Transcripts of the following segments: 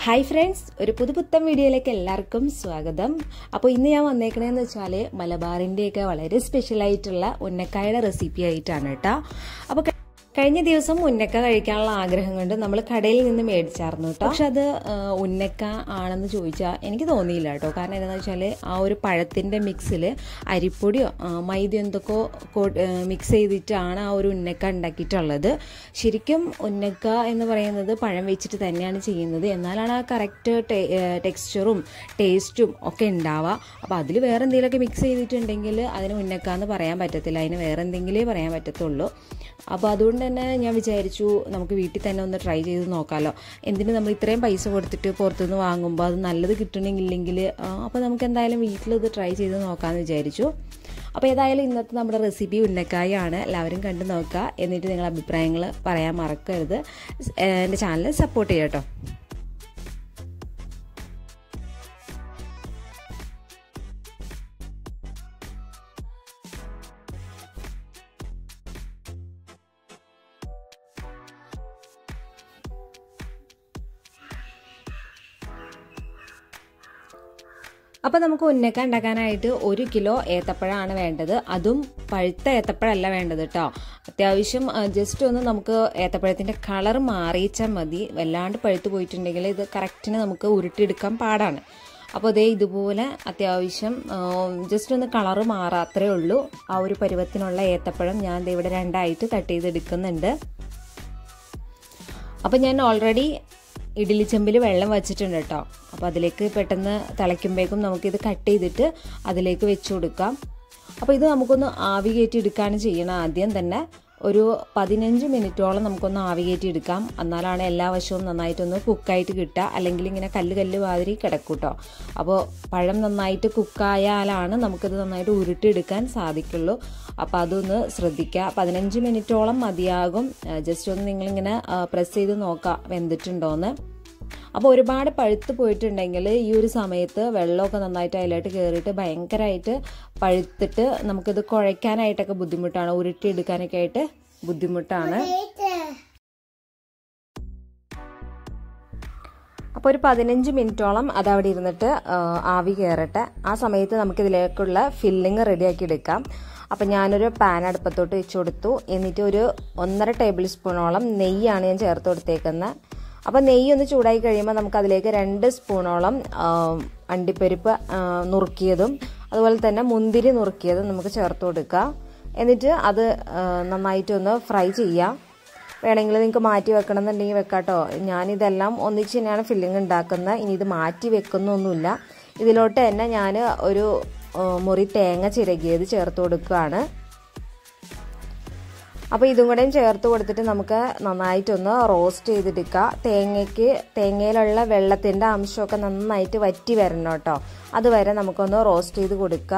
hi friends ഒരു പുതുപുത്തൻ വീഡിയോയിലേക്ക് എല്ലാവർക്കും സ്വാഗതം അപ്പോൾ ഇന്ന് ഞാൻ വന്നേക്കണേന്ന് വെച്ചാൽ മലബാറിൻ്റെയൊക്കെ വളരെ സ്പെഷ്യൽ ആയിട്ടുള്ള ഉന്നക്കായുടെ റെസിപ്പി ആയിട്ടാണ് കേട്ടോ അപ്പോൾ കഴിഞ്ഞ ദിവസം ഉന്നക്ക കഴിക്കാനുള്ള ആഗ്രഹം കൊണ്ട് നമ്മൾ കടയിൽ നിന്ന് മേടിച്ചായിരുന്നു കേട്ടോ പക്ഷെ അത് ആ, ഉന്നക്ക ആണെന്ന് ചോദിച്ചാൽ എനിക്ക് തോന്നിയില്ല കേട്ടോ കാരണം എന്താണെന്ന് വെച്ചാൽ ആ ഒരു പഴത്തിൻ്റെ മിക്സിൽ അരിപ്പൊടിയോ ആ, മൈദ എന്തൊക്കെയോ മിക്സ് ചെയ്തിട്ടാണ് ആ ഒരു ഉന്നക്ക ഉണ്ടാക്കിയിട്ടുള്ളത് ശരിക്കും ഉന്നക്ക എന്ന് പറയുന്നത് പഴം വെച്ചിട്ട് തന്നെയാണ് ചെയ്യുന്നത് എന്നാലാണ് ആ കറക്റ്റ് ടെക്സ്ചറും ടേസ്റ്റും ഒക്കെ ഉണ്ടാവുക അപ്പോൾ അതിൽ വേറെ എന്തെങ്കിലുമൊക്കെ മിക്സ് ചെയ്തിട്ടുണ്ടെങ്കിൽ അതിന് ഉന്നക്ക എന്ന് പറയാൻ പറ്റത്തില്ല അതിന് വേറെ എന്തെങ്കിലേ പറയാൻ പറ്റത്തുള്ളൂ അപ്പോൾ അതുകൊണ്ട് തന്നെ ഞാൻ വിചാരിച്ചു നമുക്ക് വീട്ടിൽ തന്നെ ഒന്ന് ട്രൈ ചെയ്ത് നോക്കാമല്ലോ എന്തിന് നമ്മൾ ഇത്രയും പൈസ കൊടുത്തിട്ട് പുറത്തുനിന്ന് വാങ്ങുമ്പോൾ അത് നല്ലത് കിട്ടണമെങ്കില്ലെങ്കിൽ അപ്പോൾ നമുക്ക് എന്തായാലും വീട്ടിൽ ഇത് ട്രൈ ചെയ്ത് നോക്കാമെന്ന് വിചാരിച്ചു അപ്പോൾ ഏതായാലും ഇന്നത്തെ നമ്മുടെ റെസിപ്പി ഉന്നക്കായാണ് എല്ലാവരും കണ്ടു നോക്കുക എന്നിട്ട് നിങ്ങളുടെ അഭിപ്രായങ്ങൾ പറയാൻ മറക്കരുത് എൻ്റെ ചാനൽ സപ്പോർട്ട് ചെയ്യാം കേട്ടോ അപ്പോൾ നമുക്ക് ഉന്നക്ക ഉണ്ടാക്കാനായിട്ട് ഒരു കിലോ ഏത്തപ്പഴമാണ് വേണ്ടത് അതും പഴുത്ത ഏത്തപ്പഴമല്ല വേണ്ടത് കേട്ടോ അത്യാവശ്യം ജസ്റ്റ് ഒന്ന് നമുക്ക് ഏത്തപ്പഴത്തിൻ്റെ കളർ മാറിയിച്ചാൽ മതി വല്ലാണ്ട് പഴുത്ത് പോയിട്ടുണ്ടെങ്കിൽ ഇത് കറക്റ്റിന് നമുക്ക് ഉരുട്ടിയെടുക്കാൻ പാടാണ് അപ്പോൾ അതേ ഇതുപോലെ അത്യാവശ്യം ജസ്റ്റ് ഒന്ന് കളറ് മാറാം അത്രേ ഉള്ളൂ ആ ഒരു പരുവത്തിനുള്ള ഏത്തപ്പഴം ഞാൻ ദേ ഇവിടെ രണ്ടായിട്ട് കട്ട് ചെയ്തെടുക്കുന്നുണ്ട് അപ്പോൾ ഞാൻ ഓൾറെഡി ഇഡ്ഡലി ചെമ്പിൽ വെള്ളം വെച്ചിട്ടുണ്ട് കേട്ടോ അപ്പോൾ അതിലേക്ക് പെട്ടെന്ന് തിളയ്ക്കുമ്പോഴേക്കും നമുക്കിത് കട്ട് ചെയ്തിട്ട് അതിലേക്ക് വെച്ച് കൊടുക്കാം അപ്പോൾ ഇത് നമുക്കൊന്ന് ആവി കയറ്റി എടുക്കുകയാണ് ചെയ്യണം ആദ്യം തന്നെ ഒരു പതിനഞ്ച് മിനിറ്റോളം നമുക്കൊന്ന് ആവി കയറ്റി എടുക്കാം എന്നാലാണ് എല്ലാ വശവും നന്നായിട്ടൊന്ന് കുക്കായിട്ട് കിട്ടുക അല്ലെങ്കിൽ ഇങ്ങനെ കല്ല് കല്ല് മാതിരി കിടക്കും കേട്ടോ അപ്പോൾ പഴം നന്നായിട്ട് കുക്കായാലാണ് നമുക്കിത് നന്നായിട്ട് ഉരുട്ടിയെടുക്കാൻ സാധിക്കുള്ളൂ അപ്പോൾ അതൊന്ന് ശ്രദ്ധിക്കുക പതിനഞ്ച് മിനിറ്റോളം മതിയാകും ജസ്റ്റ് ഒന്ന് നിങ്ങളിങ്ങനെ പ്രസ് ചെയ്ത് നോക്കുക വെന്തിട്ടുണ്ടോയെന്ന് അപ്പോൾ ഒരുപാട് പഴുത്ത് പോയിട്ടുണ്ടെങ്കിൽ ഈ ഒരു സമയത്ത് വെള്ളമൊക്കെ നന്നായിട്ട് അതിലോട്ട് കയറിയിട്ട് ഭയങ്കരമായിട്ട് പഴുത്തിട്ട് നമുക്കിത് കുഴയ്ക്കാനായിട്ടൊക്കെ ബുദ്ധിമുട്ടാണ് ഉരുട്ടിയെടുക്കാനൊക്കെ ആയിട്ട് ബുദ്ധിമുട്ടാണ് അപ്പോൾ ഒരു പതിനഞ്ച് മിനിറ്റോളം അത് അവിടെ ഇരുന്നിട്ട് ആവി കയറട്ടെ ആ സമയത്ത് നമുക്കിതിലേക്കുള്ള ഫില്ലിങ് റെഡിയാക്കി എടുക്കാം അപ്പം ഞാനൊരു പാൻ അടുപ്പത്തോട്ട് വെച്ച് കൊടുത്തു എന്നിട്ട് ഒരു ഒന്നര ടേബിൾ സ്പൂണോളം നെയ്യാണ് ഞാൻ ചേർത്ത് കൊടുത്തേക്കുന്നത് അപ്പോൾ നെയ്യ് ഒന്ന് ചൂടായി കഴിയുമ്പോൾ നമുക്ക് അതിലേക്ക് രണ്ട് സ്പൂണോളം അണ്ടിപ്പരിപ്പ് നുറുക്കിയതും അതുപോലെ തന്നെ മുന്തിരി നുറുക്കിയതും നമുക്ക് ചേർത്ത് കൊടുക്കുക എന്നിട്ട് അത് നന്നായിട്ടൊന്ന് ഫ്രൈ ചെയ്യാം വേണമെങ്കിൽ നിങ്ങൾക്ക് മാറ്റി വെക്കണം എന്നുണ്ടെങ്കിൽ വെക്കാട്ടോ ഞാനിതെല്ലാം ഒന്നിച്ച് തന്നെയാണ് ഫില്ലിങ് ഉണ്ടാക്കുന്നത് ഇനി ഇത് മാറ്റി വെക്കുന്നൊന്നുമില്ല ഇതിലോട്ട് തന്നെ ഞാൻ ഒരു മുറി തേങ്ങ ചിരകിയത് ചേർത്ത് കൊടുക്കുകയാണ് അപ്പോൾ ഇതും കൂടെയും ചേർത്ത് കൊടുത്തിട്ട് നമുക്ക് നന്നായിട്ടൊന്ന് റോസ്റ്റ് ചെയ്തെടുക്കുക തേങ്ങയ്ക്ക് തേങ്ങയിലുള്ള വെള്ളത്തിൻ്റെ അംശമൊക്കെ നന്നായിട്ട് വറ്റി വരണം കേട്ടോ അതുവരെ നമുക്കൊന്ന് റോസ്റ്റ് ചെയ്ത് കൊടുക്കുക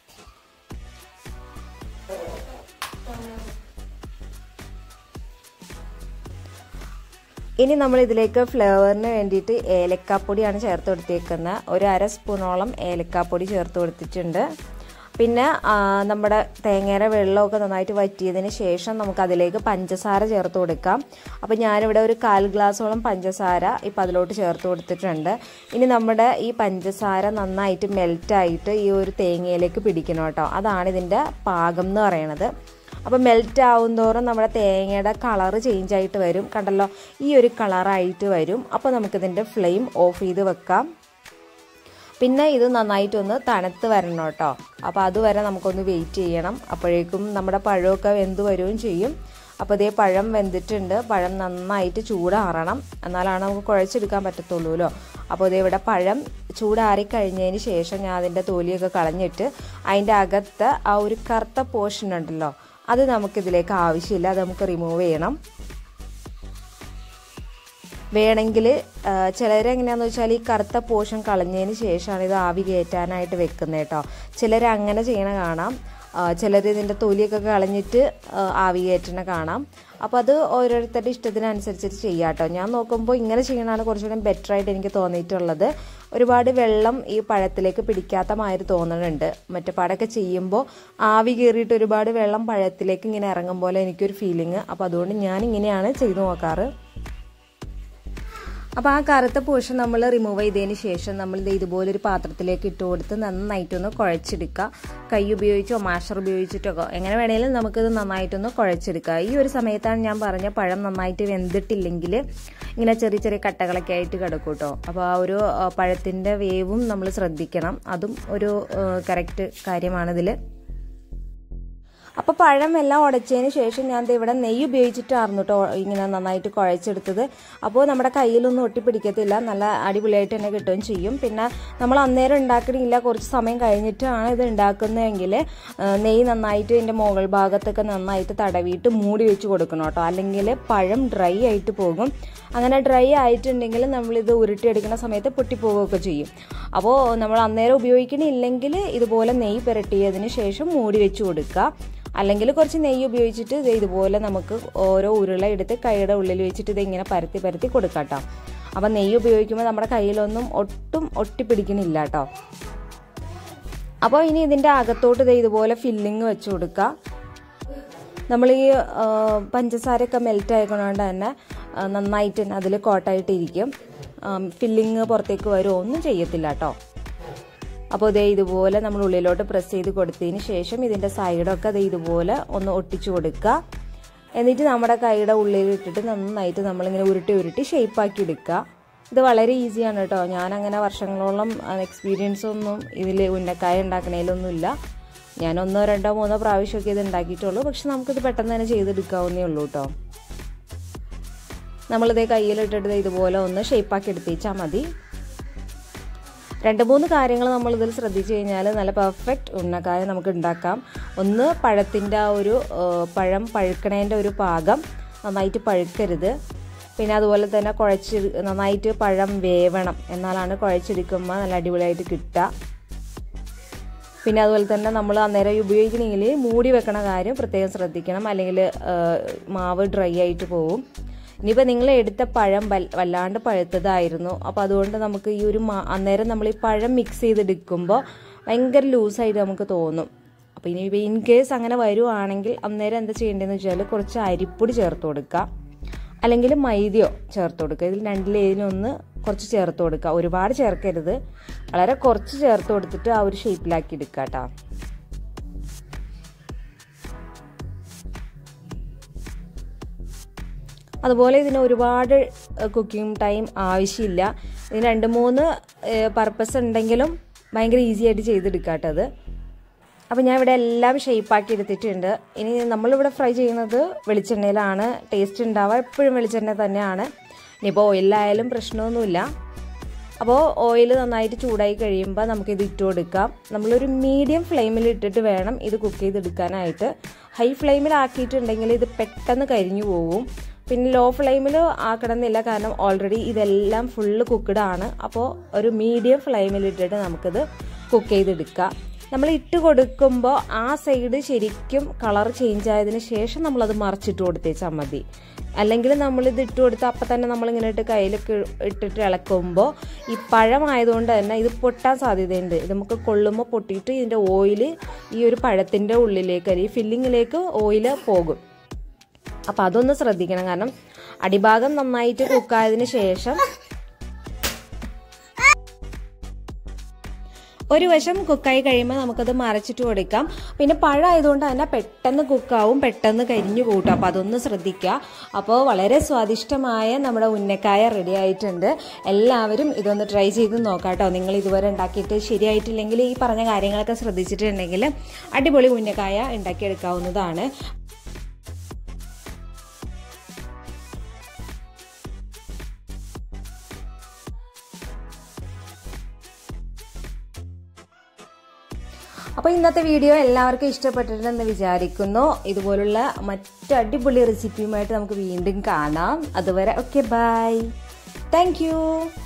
ഇനി നമ്മൾ ഇതിലേക്ക് ഫ്ലേവറിന് വേണ്ടിയിട്ട് ഏലക്കാപ്പൊടിയാണ് ചേർത്ത് കൊടുത്തേക്കുന്നത് ഒരു അര സ്പൂണോളം ഏലക്കാപ്പൊടി ചേർത്ത് കൊടുത്തിട്ടുണ്ട് പിന്നെ നമ്മുടെ തേങ്ങയുടെ വെള്ളമൊക്കെ നന്നായിട്ട് വറ്റിയതിന് ശേഷം നമുക്ക് അതിലേക്ക് പഞ്ചസാര ചേർത്ത് കൊടുക്കാം അപ്പോൾ ഞാനിവിടെ ഒരു കാൽ ഗ്ലാസോളം പഞ്ചസാര ഇപ്പം അതിലോട്ട് ചേർത്ത് കൊടുത്തിട്ടുണ്ട് ഇനി നമ്മുടെ ഈ പഞ്ചസാര നന്നായിട്ട് മെൽറ്റായിട്ട് ഈ ഒരു തേങ്ങയിലേക്ക് പിടിക്കണം കേട്ടോ അതാണ് ഇതിൻ്റെ പാകം എന്ന് പറയണത് അപ്പോൾ മെൽറ്റ് ആവുന്തോറും നമ്മുടെ തേങ്ങയുടെ കളറ് ചേഞ്ച് ആയിട്ട് വരും കണ്ടല്ലോ ഈ ഒരു കളറായിട്ട് വരും അപ്പോൾ നമുക്കിതിൻ്റെ ഫ്ലെയിം ഓഫ് ചെയ്ത് വെക്കാം പിന്നെ ഇത് നന്നായിട്ടൊന്ന് തണുത്ത് വരണം കേട്ടോ അപ്പോൾ അതുവരെ നമുക്കൊന്ന് വെയിറ്റ് ചെയ്യണം അപ്പോഴേക്കും നമ്മുടെ പഴമൊക്കെ വെന്ത് വരികയും ചെയ്യും അപ്പോൾ ഇതേ പഴം വെന്തിട്ടുണ്ട് പഴം നന്നായിട്ട് ചൂടാറണം എന്നാലാണ് നമുക്ക് കുഴച്ചെടുക്കാൻ പറ്റത്തുള്ളൂല്ലോ അപ്പോൾ ഇതേ ഇവിടെ പഴം ചൂടാറി കഴിഞ്ഞതിന് ശേഷം ഞാൻ അതിൻ്റെ തൊലിയൊക്കെ കളഞ്ഞിട്ട് അതിൻ്റെ അകത്ത് ആ ഒരു കറുത്ത പോർഷൻ ഉണ്ടല്ലോ അത് നമുക്കിതിലേക്ക് ആവശ്യമില്ല അത് നമുക്ക് റിമൂവ് ചെയ്യണം വേണമെങ്കിൽ ചിലരെങ്ങനെയാണെന്ന് വെച്ചാൽ ഈ കറുത്ത പോഷൻ കളഞ്ഞതിന് ശേഷമാണ് ഇത് ആവി കയറ്റാനായിട്ട് വെക്കുന്നത് കേട്ടോ ചിലർ അങ്ങനെ ചെയ്യണ കാണാം ചിലർ ഇതിൻ്റെ തൊലിയൊക്കെ കളഞ്ഞിട്ട് ആവി കയറ്റണ കാണാം അപ്പോൾ അത് ഓരോരുത്തരുടെ ഇഷ്ടത്തിനനുസരിച്ചിട്ട് ചെയ്യാം കേട്ടോ ഞാൻ നോക്കുമ്പോൾ ഇങ്ങനെ ചെയ്യണതാണ് കുറച്ചുകൂടി ബെറ്റർ ആയിട്ട് എനിക്ക് തോന്നിയിട്ടുള്ളത് ഒരുപാട് വെള്ളം ഈ പഴത്തിലേക്ക് പിടിക്കാത്ത മാതിരി തോന്നുന്നുണ്ട് മറ്റേ പടമൊക്കെ ചെയ്യുമ്പോൾ ആവി കയറിയിട്ട് ഒരുപാട് വെള്ളം പഴത്തിലേക്ക് ഇങ്ങനെ ഇറങ്ങും പോലെ എനിക്കൊരു ഫീലിംഗ് അപ്പോൾ അതുകൊണ്ട് ഞാൻ ഇങ്ങനെയാണ് ചെയ്തു നോക്കാറ് അപ്പോൾ ആ കറുത്ത പോർഷൻ നമ്മൾ റിമൂവ് ചെയ്തതിന് ശേഷം നമ്മൾ ഇത് ഇതുപോലൊരു പാത്രത്തിലേക്ക് ഇട്ട് കൊടുത്ത് നന്നായിട്ടൊന്ന് കുഴച്ചെടുക്കുക കൈ ഉപയോഗിച്ചോ മാഷർ ഉപയോഗിച്ചിട്ടോ എങ്ങനെ വേണേലും നമുക്കിത് നന്നായിട്ടൊന്ന് കുഴച്ചെടുക്കുക ഈ ഒരു സമയത്താണ് ഞാൻ പറഞ്ഞ പഴം നന്നായിട്ട് വെന്തിട്ടില്ലെങ്കിൽ ഇങ്ങനെ ചെറിയ ചെറിയ കട്ടകളൊക്കെ ആയിട്ട് കിടക്കും കേട്ടോ അപ്പോൾ ആ ഒരു പഴത്തിൻ്റെ വേവും നമ്മൾ ശ്രദ്ധിക്കണം അതും ഒരു കറക്റ്റ് കാര്യമാണിതിൽ അപ്പോൾ പഴം എല്ലാം ഉടച്ചതിന് ശേഷം ഞാൻ ഇവിടെ നെയ്യ് ഉപയോഗിച്ചിട്ടായിരുന്നു കേട്ടോ ഇങ്ങനെ നന്നായിട്ട് കുഴച്ചെടുത്തത് അപ്പോൾ നമ്മുടെ കയ്യിലൊന്നും ഒട്ടിപ്പിടിക്കത്തില്ല നല്ല അടിപൊളിയായിട്ട് തന്നെ കിട്ടുകയും ചെയ്യും പിന്നെ നമ്മൾ അന്നേരം ഉണ്ടാക്കണില്ല കുറച്ച് സമയം കഴിഞ്ഞിട്ടാണ് ഇത് ഉണ്ടാക്കുന്നതെങ്കിൽ നെയ്യ് നന്നായിട്ട് ഇതിൻ്റെ മുകൾ ഭാഗത്തൊക്കെ നന്നായിട്ട് തടവിയിട്ട് മൂടി വെച്ച് കൊടുക്കണം കേട്ടോ അല്ലെങ്കിൽ പഴം ഡ്രൈ ആയിട്ട് പോകും അങ്ങനെ ഡ്രൈ ആയിട്ടുണ്ടെങ്കിൽ നമ്മളിത് ഉരുട്ടിയെടുക്കുന്ന സമയത്ത് പൊട്ടിപ്പോവുകയൊക്കെ ചെയ്യും അപ്പോൾ നമ്മൾ അന്നേരം ഉപയോഗിക്കണില്ലെങ്കിൽ ഇതുപോലെ നെയ്യ് പുരട്ടിയതിന് ശേഷം മൂടി വെച്ച് കൊടുക്കുക അല്ലെങ്കിൽ കുറച്ച് നെയ്യ് ഉപയോഗിച്ചിട്ട് ഇത് ഇതുപോലെ നമുക്ക് ഓരോ ഉരുള എടുത്ത് കൈയുടെ ഉള്ളിൽ വെച്ചിട്ട് ഇത് ഇങ്ങനെ പരത്തി പരത്തി കൊടുക്കാട്ടോ അപ്പം നെയ്യ് ഉപയോഗിക്കുമ്പോൾ നമ്മുടെ കയ്യിലൊന്നും ഒട്ടും ഒട്ടിപ്പിടിക്കണില്ല കേട്ടോ അപ്പോൾ ഇനി ഇതിൻ്റെ അകത്തോട്ട് ഇത് ഇതുപോലെ ഫില്ലിങ് വെച്ച് കൊടുക്കുക നമ്മൾ ഈ പഞ്ചസാരയൊക്കെ മെൽറ്റ് ആയിക്കൊണ്ട് തന്നെ നന്നായിട്ട് തന്നെ അതിൽ കോട്ടായിട്ടിരിക്കും ഫില്ലിങ് പുറത്തേക്ക് വരുമോ ഒന്നും ചെയ്യത്തില്ല കേട്ടോ അപ്പോൾ ഇതേ ഇതുപോലെ നമ്മൾ ഉള്ളിലോട്ട് പ്രസ് ചെയ്ത് കൊടുത്തതിന് ശേഷം ഇതിൻ്റെ സൈഡൊക്കെ ഇത് ഇതുപോലെ ഒന്ന് ഒട്ടിച്ചു കൊടുക്കുക എന്നിട്ട് നമ്മുടെ കൈയുടെ ഉള്ളിൽ ഇട്ടിട്ട് നന്നായിട്ട് നമ്മളിങ്ങനെ ഉരുട്ടി ഉരുട്ടി ഷേപ്പാക്കി എടുക്കുക ഇത് വളരെ ഈസിയാണ് കേട്ടോ ഞാനങ്ങനെ വർഷങ്ങളോളം എക്സ്പീരിയൻസ് ഒന്നും ഇതിൽ ഉന്നക്കായ ഉണ്ടാക്കണേലൊന്നുമില്ല ഞാൻ ഒന്നോ രണ്ടോ മൂന്നോ പ്രാവശ്യമൊക്കെ ഇത് ഉണ്ടാക്കിയിട്ടുള്ളൂ പക്ഷെ നമുക്കിത് പെട്ടെന്ന് തന്നെ ചെയ്തെടുക്കാവുന്നേ ഉള്ളൂ കേട്ടോ നമ്മളിതേ കയ്യിലിട്ടിട്ട് ഇതുപോലെ ഒന്ന് ഷേപ്പാക്കി എടുത്തേച്ചാൽ മതി രണ്ട് മൂന്ന് കാര്യങ്ങൾ നമ്മൾ ഇതിൽ ശ്രദ്ധിച്ചു കഴിഞ്ഞാൽ നല്ല പെർഫെക്റ്റ് ഉന്നക്കായ നമുക്ക് ഉണ്ടാക്കാം ഒന്ന് പഴത്തിൻ്റെ ആ ഒരു പഴം പഴുക്കണേൻ്റെ ഒരു പാകം നന്നായിട്ട് പഴുക്കരുത് പിന്നെ അതുപോലെ തന്നെ കുഴച്ച് നന്നായിട്ട് പഴം വേവണം എന്നാലാണ് കുഴച്ചെടുക്കുമ്പോൾ നല്ല അടിപൊളിയായിട്ട് കിട്ടുക പിന്നെ അതുപോലെ തന്നെ നമ്മൾ അന്നേരം ഉപയോഗിക്കണമെങ്കിൽ മൂടി വെക്കണ കാര്യം പ്രത്യേകം ശ്രദ്ധിക്കണം അല്ലെങ്കിൽ മാവ് ഡ്രൈ ആയിട്ട് പോവും ഇനിയിപ്പോൾ നിങ്ങൾ എടുത്ത പഴം വല്ലാണ്ട് പഴുത്തതായിരുന്നു അപ്പോൾ അതുകൊണ്ട് നമുക്ക് ഈ ഒരു അന്നേരം നമ്മൾ ഈ പഴം മിക്സ് ചെയ്തെടുക്കുമ്പോൾ ഭയങ്കര ലൂസായിട്ട് നമുക്ക് തോന്നും അപ്പോൾ ഇനി ഇൻ കേസ് അങ്ങനെ വരുവാണെങ്കിൽ അന്നേരം എന്താ ചെയ്യേണ്ടതെന്ന് വെച്ചാൽ കുറച്ച് അരിപ്പൊടി ചേർത്ത് കൊടുക്കുക അല്ലെങ്കിൽ മൈദയോ ചേർത്ത് കൊടുക്കുക ഇതിൽ രണ്ടിലേതിനൊന്ന് കുറച്ച് ചേർത്ത് കൊടുക്കുക ഒരുപാട് ചേർക്കരുത് വളരെ കുറച്ച് ചേർത്ത് കൊടുത്തിട്ട് ആ ഒരു ഷേപ്പിലാക്കി എടുക്കുക കേട്ടോ അതുപോലെ ഇതിന് ഒരുപാട് കുക്കിംഗ് ടൈം ആവശ്യമില്ല ഇതിന് രണ്ട് മൂന്ന് പർപ്പസ് ഉണ്ടെങ്കിലും ഭയങ്കര ഈസി ആയിട്ട് ചെയ്തെടുക്കാട്ടത് അപ്പോൾ ഞാൻ ഇവിടെ എല്ലാം ഷേപ്പാക്കി എടുത്തിട്ടുണ്ട് ഇനി നമ്മളിവിടെ ഫ്രൈ ചെയ്യുന്നത് വെളിച്ചെണ്ണയിലാണ് ടേസ്റ്റ് ഉണ്ടാവുക എപ്പോഴും വെളിച്ചെണ്ണ തന്നെയാണ് ഇനിയിപ്പോൾ ഓയിലായാലും പ്രശ്നമൊന്നുമില്ല അപ്പോൾ ഓയിൽ നന്നായിട്ട് ചൂടായി കഴിയുമ്പോൾ നമുക്കിത് ഇട്ട് കൊടുക്കാം നമ്മളൊരു മീഡിയം ഫ്ലെയിമിൽ ഇട്ടിട്ട് വേണം ഇത് കുക്ക് ചെയ്തെടുക്കാനായിട്ട് ഹൈ ഫ്ലെയിമിലാക്കിയിട്ടുണ്ടെങ്കിൽ ഇത് പെട്ടെന്ന് കരിഞ്ഞു പോകും പിന്നെ ലോ ഫ്ലെയിമിൽ ആക്കണമെന്നില്ല കാരണം ഓൾറെഡി ഇതെല്ലാം ഫുള്ള് കുക്ക്ഡ് ആണ് അപ്പോൾ ഒരു മീഡിയം ഫ്ലെയിമിൽ ഇട്ടിട്ട് നമുക്കിത് കുക്ക് ചെയ്തെടുക്കാം നമ്മൾ ഇട്ട് കൊടുക്കുമ്പോൾ ആ സൈഡ് ശരിക്കും കളർ ചേഞ്ച് ആയതിനു ശേഷം നമ്മളത് മറിച്ചിട്ട് കൊടുത്തേച്ചാൽ മതി അല്ലെങ്കിൽ നമ്മളിത് ഇട്ട് കൊടുത്ത് അപ്പം തന്നെ നമ്മളിങ്ങനെ ഇട്ട് കയ്യിലൊക്കെ ഇട്ടിട്ട് ഇളക്കുമ്പോൾ ഈ പഴമായതുകൊണ്ട് തന്നെ ഇത് പൊട്ടാൻ സാധ്യതയുണ്ട് ഇത് നമുക്ക് കൊള്ളുമ്പോൾ പൊട്ടിയിട്ട് ഇതിൻ്റെ ഓയിൽ ഈ ഒരു പഴത്തിൻ്റെ ഉള്ളിലേക്ക് അല്ലെങ്കിൽ ഫില്ലിങ്ങിലേക്ക് ഓയിൽ പോകും അപ്പം അതൊന്ന് ശ്രദ്ധിക്കണം കാരണം അടിഭാഗം നന്നായിട്ട് കുക്കായതിന് ശേഷം ഒരു വശം കുക്കായി കഴിയുമ്പോൾ നമുക്കത് മറച്ചിട്ട് കൊടുക്കാം പിന്നെ പഴമായതുകൊണ്ട് തന്നെ പെട്ടെന്ന് കുക്കാവും പെട്ടെന്ന് കരിഞ്ഞു കൂട്ടും അപ്പോൾ അതൊന്ന് ശ്രദ്ധിക്കുക അപ്പോൾ വളരെ സ്വാദിഷ്ടമായ നമ്മുടെ ഉന്നക്കായ റെഡി ആയിട്ടുണ്ട് എല്ലാവരും ഇതൊന്ന് ട്രൈ ചെയ്ത് നോക്കാം കേട്ടോ നിങ്ങൾ ഇതുവരെ ഉണ്ടാക്കിയിട്ട് ശരിയായിട്ടില്ലെങ്കിൽ ഈ പറഞ്ഞ കാര്യങ്ങളൊക്കെ ശ്രദ്ധിച്ചിട്ടുണ്ടെങ്കിൽ അടിപൊളി ഉന്നക്കായ ഉണ്ടാക്കിയെടുക്കാവുന്നതാണ് അപ്പോൾ ഇന്നത്തെ വീഡിയോ എല്ലാവർക്കും ഇഷ്ടപ്പെട്ടിട്ടുണ്ടെന്ന് വിചാരിക്കുന്നു ഇതുപോലുള്ള മറ്റു അടിപൊളി റെസിപ്പിയുമായിട്ട് നമുക്ക് വീണ്ടും കാണാം അതുവരെ ഓക്കെ ബൈ താങ്ക്